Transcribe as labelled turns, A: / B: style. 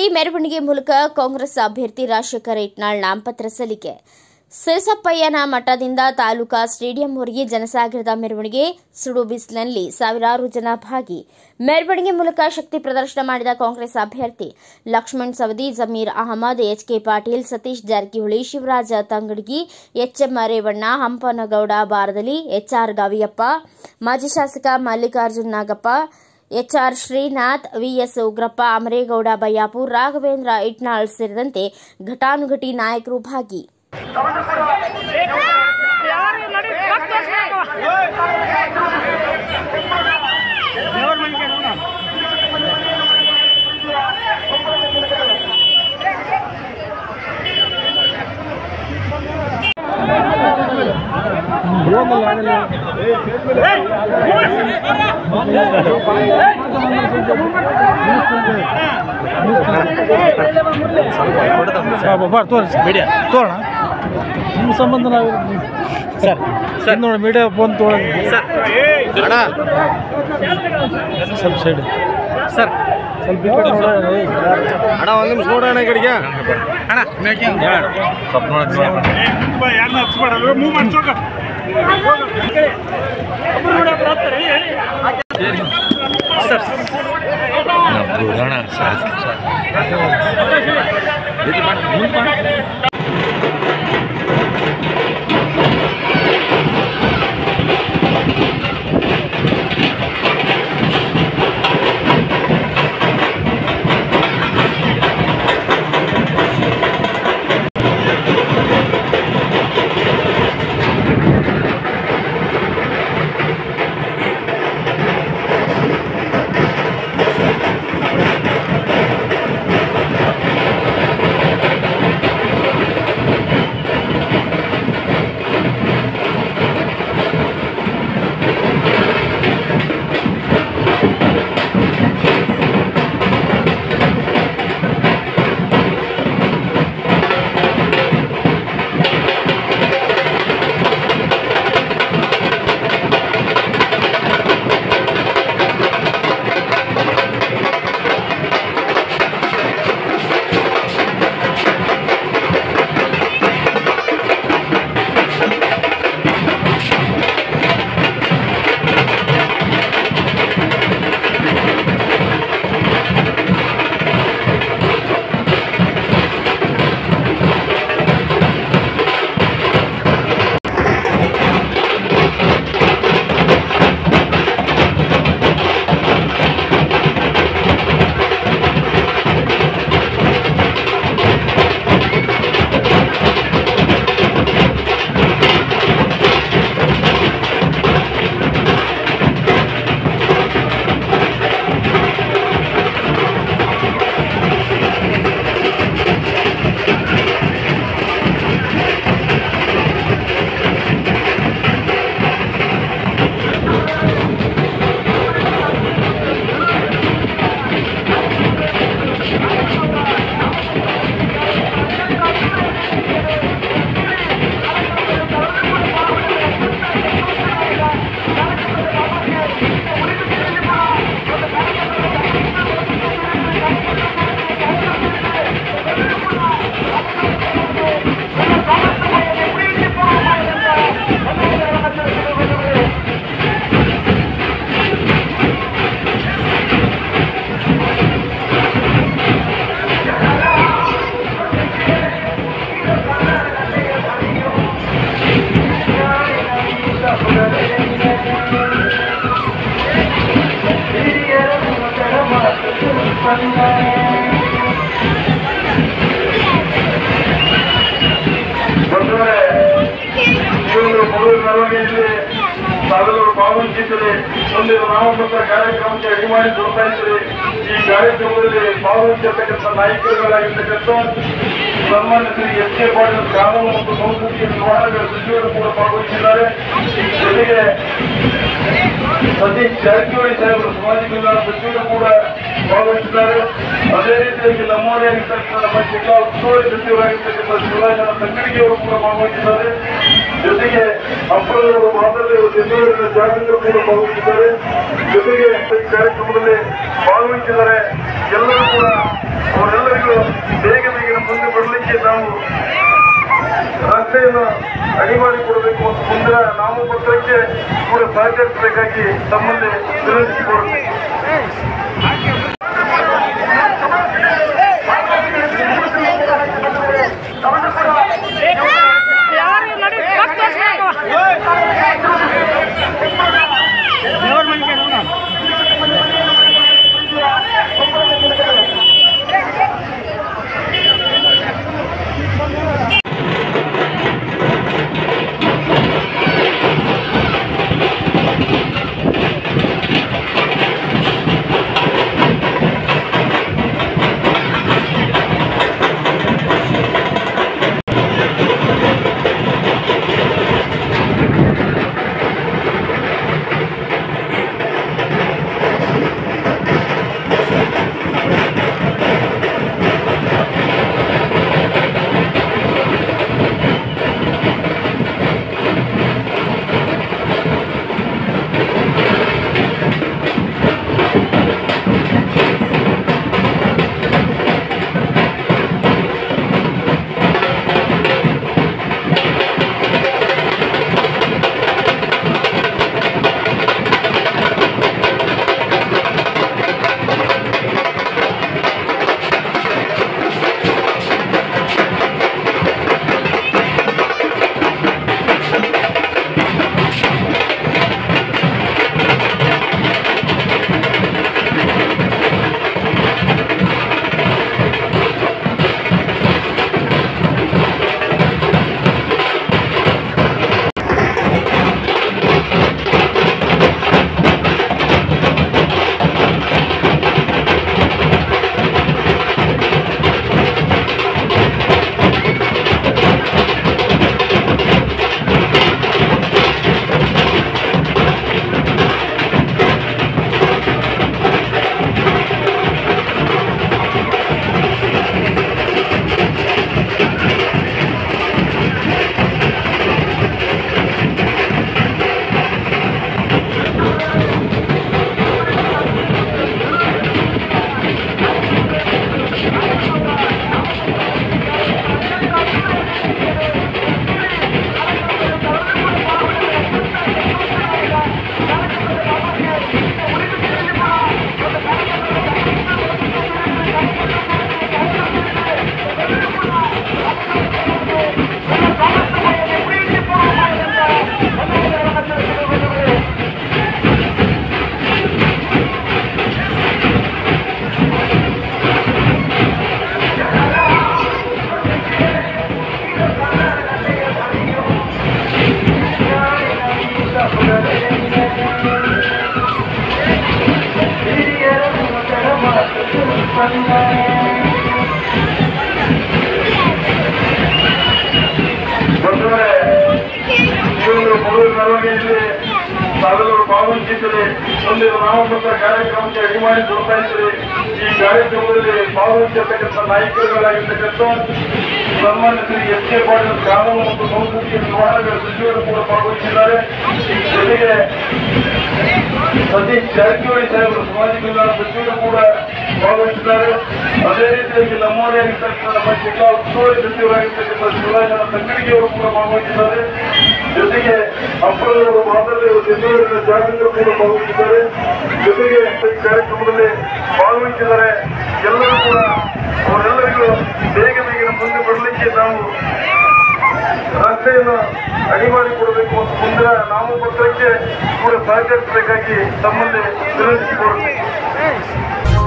A: ಬೃಹನ್ನೂರಿನಲ್ಲಿ ಮೆರವಣಿಗೆ ಮೂಲಕ ಕಾಂಗ್ರೆಸ್ ಅಭ್ಯರ್ಥಿ ರಾಜಶೇಖರ ಇಟ್ನಾಳ್ ನಾಮಪತ್ರ ಸಲ್ಲಿಕೆ ಸಿರಸಪ್ಪಯ್ಯನ ಮಠದಿಂದ ತಾಲೂಕಾ ಸ್ಟೇಡಿಯಂವರೆಗೆ ಜನಸಾಗರದ ಮೆರವಣಿಗೆ ಸುಡು ಬಿಸಿಲಿನಲ್ಲಿ ಸಾವಿರಾರು ಜನ ಭಾಗಿ ಮೆರವಣಿಗೆ ಮೂಲಕ ಶಕ್ತಿ ಪ್ರದರ್ಶನ ಮಾಡಿದ ಕಾಂಗ್ರೆಸ್ ಅಭ್ಯರ್ಥಿ Laxman Savadi Zameer Ahmed HK Patil Satish Jarkiholi Shivaraj Tangadagi HM Revanna Hampanagouda Badarli HR Gaviyappa ಮಾಜಿ ಶಾಸಕ ಮಲ್ಲಿಕಾರ್ಜುನ್ ನಾಗಪ್ಪ ಎಚ್ಆರ್ ಶ್ರೀನಾಥ್ ವಿಎಸ್ ಉಗ್ರಪ್ಪ ಅಮರೇಗೌಡ ಬಯ್ಯಾಪುರ್ ರಾಘವೇಂದ್ರ ಇಟ್ನಾಳ್ ಸೇರಿದಂತೆ ಘಟಾನುಘಟಿ ನಾಯಕರು ಭಾಗಿ
B: ಯಾರು ನಡಿ ಕಟ್ ತೋರ್ಸ್ಬೇಕು. ದೇವ್ರ ಮನೆಗೆ ನೋಡು.
C: ಬಾರ್ ತೋರಿಸಿ ಮೀಡಿಯಾ ತೋರೋಣ ನಿಮ್ಮ ಸಂಬಂಧ ನಾವು ಸರ್ ಸರ್ ನೋಡಿ ಮೀಡಿಯಾ ಫೋನ್ ತೊಗೊಳಗೆ ಸ್ವಲ್ಪ ಸೈಡ್
B: ಸರ್
C: ಸ್ವಲ್ಪ ಈ ಕಡೆ ನೋಡೋಣ ಏ.
D: ಅಣ್ಣ ಒಂದು ನಿಮಿಷ ನೋಡೋಣ ಈ ಕಡೆಗೆ
C: ಸ್ವಲ್ಪ ನೋಡಕ್ಕೆ
E: ಬಂಧುಗಳೇ ಈ ಒಂದು ಮುಳುಗು ಮೆರವಣಿಗೆಯಲ್ಲಿ ತಾವೆಲ್ಲರೂ ಭಾಗವಹಿಸಿದ್ದರೆ ಮುಂದಿನ ನಾಮಪತ್ರ ಕಾರ್ಯಕ್ರಮಕ್ಕೆ ಅಡಿ ಮಾಡಿ ಕೊಡ್ತಾ ಇದ್ದೀರಿ ಈ ಕಾರ್ಯಕ್ರಮದಲ್ಲಿ ಭಾಗವಹಿಸಿರ್ತಕ್ಕಂಥ ನಾಯಕರುಗಳಾಗಿರ್ತಕ್ಕಂಥ ಸನ್ಮಾನ್ಯ ಶ್ರೀ ಎಸ್ ಕೆ ಪಾಟೀಲ್ ಕಾನೂನು ಮತ್ತು ಸಂಸ್ಕೃತಿ ವ್ಯವಹಾರಗಳ ಸಚಿವರು ಕೂಡ ಭಾಗವಹಿಸಿದ್ದಾರೆ ಜೊತೆಗೆ ಸತೀಶ್ ಜಾರಕಿಹೊಳಿ ಸಾಹೇಬರು ಸಮಾಜ ಕಲ್ಯಾಣ ಸಚಿವರು ಕೂಡ ಭಾಗವಹಿಸಿದ್ದಾರೆ ಅದೇ ರೀತಿಯಾಗಿ ನಮ್ಮವರೇ ಆಗಿರ್ತಕ್ಕಂಥ ನಮ್ಮ ಜಿಲ್ಲಾ ಉಸ್ತುವಾರಿ ಸಚಿವರಾಗಿರ್ತಕ್ಕಂಥ ಶಿವರಾಜನ ತಂಗಡಿಗೆಯವರು ಕೂಡ ಭಾಗವಹಿಸಿದ್ದಾರೆ ಜೊತೆಗೆ ಅಪ್ಪರವರು ಮಾದರಿ ಬೆಂಗಳೂರಿನ ಜಾಗೃತರು ಕೂಡ ಭಾಗವಹಿಸಿದ್ದಾರೆ ಜೊತೆಗೆ ಈ ಕಾರ್ಯಕ್ರಮದಲ್ಲಿ ಭಾಗವಹಿಸಿದ್ದಾರೆ ಎಲ್ಲರೂ ಕೂಡ ಅವರೆಲ್ಲರಿಗೂ ಬೇಗ ಬೇಗ ಮುಂದೆ ಬರಲಿಕ್ಕೆ ನಾವು ರಸ್ತೆಯನ್ನು ಅಡಿ ಮಾಡಿಕೊಡಬೇಕು ಮತ್ತು ಮುಂದಿನ ನಾಮಪತ್ರಕ್ಕೆ ಕೂಡ ಸಹಕರಿಸಬೇಕಾಗಿ ತಮ್ಮಲ್ಲಿ ವಿನಂತಿಸಿಕೊಳ್ಳುತ್ತೇನೆ
B: ಯಾರು ನಡಿ ಕಟ್ ತೋರ್ಸ್ಬೇಕು ದೇವ್ರ ಮನುಷ್ಯ ನೋಡ
E: ಬಂಧುಗಳೇ ಈ ಒಂದು ಮಗುವಿನ ಮೆರವಣಿಗೆಯಲ್ಲಿ ತಾವೆಲ್ಲರೂ ಭಾಗವಹಿಸಿದ್ದೀರಿ ಮುಂದಿನ ನಾಮಪತ್ರ ಕಾರ್ಯಕ್ರಮಕ್ಕೆ ಅಡಿ ಮಾಡಿ ಕೊಡ್ತಾ ಇದ್ದೀರಿ ಈ ಕಾರ್ಯಕ್ರಮದಲ್ಲಿ ಭಾಗವಹಿಸಿರ್ತಕ್ಕಂಥ ನಾಯಕರುಗಳಾಗಿರ್ತಕ್ಕಂಥ ಸನ್ಮಾನ್ಯ ಶ್ರೀ ಎಸ್ ಕೆ ಪಾಟೀಲ್ ಕಾನೂನು ಮತ್ತು ಸಂಸ್ಕೃತಿ ನಿರ್ವಹಣೆಗಳ ಸಚಿವರು ಕೂಡ ಭಾಗವಹಿಸಿದ್ದಾರೆ ಜೊತೆಗೆ ಸತೀಶ್ ಜಾರಕಿಹೊಳಿ ಸಾಹೇಬರು ಸಮಾಜ ಕಲ್ಯಾಣ ಸಚಿವರು ಕೂಡ ಭಾಗವಹಿಸಿದ್ದಾರೆ ಅದೇ ರೀತಿಯಾಗಿ ನಮ್ಮವರಾಗಿರ್ತಕ್ಕಂಥ ನಮ್ಮ ಜಿಲ್ಲಾ ಉಸ್ತುವಾರಿ ಸಚಿವರಾಗಿರ್ತಕ್ಕಂಥ ಶಿವರಾಜನ ತಂಗಡಿಗೆ ಅವರು ಕೂಡ ಭಾಗವಹಿಸಿದ್ದಾರೆ ಜೊತೆಗೆ ಅಪ್ಪರವರು ಮಾದರಿ ಬೆಂಗಳೂರಿನ ಜಾಗೃತರು ಕೂಡ ಭಾಗವಹಿಸಿದ್ದಾರೆ ಜೊತೆಗೆ ಈ ಕಾರ್ಯಕ್ರಮದಲ್ಲಿ ಭಾಗವಹಿಸಿದ್ದಾರೆ ಎಲ್ಲರೂ ಕೂಡ ಅವರೆಲ್ಲರಿಗೂ ಬೇಗ ಬೇಗ ಮುಂದೆ ಬರಲಿಕ್ಕೆ ನಾವು ರಸ್ತೆಯನ್ನು ಅಡಿ ಮಾಡಿಕೊಡಬೇಕು ಮತ್ತು ಮುಂದಿನ ನಾಮಪತ್ರಕ್ಕೆ ಕೂಡ ಸಹಕರಿಸಬೇಕಾಗಿ ತಮ್ಮಲ್ಲಿ ವಿನಂತಿಸಿಕೊಳ್ಳುತ್ತೇನೆ